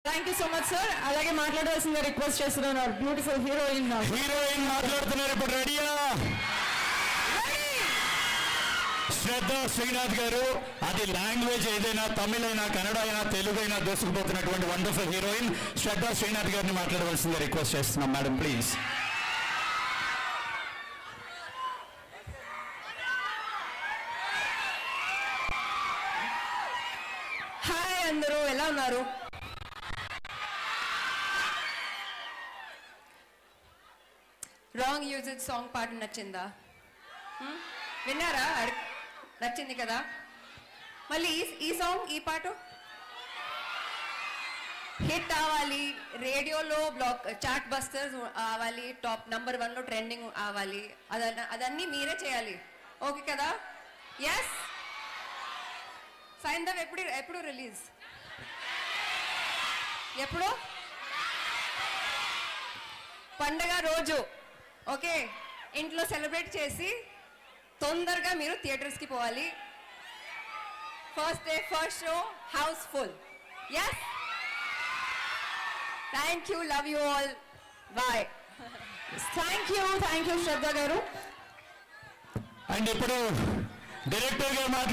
Thank you so much sir అలాగే మాట్లాడవలసిందిగా request చేస్తున్నాను బ్యూటిఫుల్ హీరోయిన్ హీరోయిన్ మాట్లాడుతున్నారు ఇప్పుడు రెడీయా శ్రద్ధ శ్రీనాథ్ గారు అది లాంగ్వేజ్ ఏదైనా తమిళ అయినా కన్నడ అయినా తెలుగు అయినా దూసుకుపోతున్నటువంటి వండర్ఫుల్ హీరోయిన్ శ్రద్ధ శ్రీనాథ్ గారిని మాట్లాడవలసిందిగా రిక్వెస్ట్ చేస్తున్నాం మేడం ప్లీజ్ హాయ్ అందరూ ఎలా ఉన్నారు రాంగ్ యూజ్ సాంగ్ పాట నచ్చిందా హ్మ్? విన్నారా అడి- నచ్చింది కదా మళ్ళీ ఈ ఈ సాంగ్ ఈ పాట హిట్ అవ్వాలి రేడియోలో బ్లాక్ చాట్ బస్టర్స్ అవ్వాలి టాప్ నంబర్ వన్లో ట్రెండింగ్ అవ్వాలి అదన్న అదన్నీ మీరే చేయాలి ఓకే కదా ఎస్ సైన్ దవ్ ఎప్పుడు ఎప్పుడు రిలీజ్ ఎప్పుడు పండగ రోజు ఓకే ఇంట్లో సెలబ్రేట్ చేసి తొందరగా మీరు థియేటర్స్కి పోవాలి first day first show house full yes thank you love you all bye thank you thank you Shraddha garu and ఇప్పుడు డైరెక్టర్ గారు మాట్లాడుతున్నారు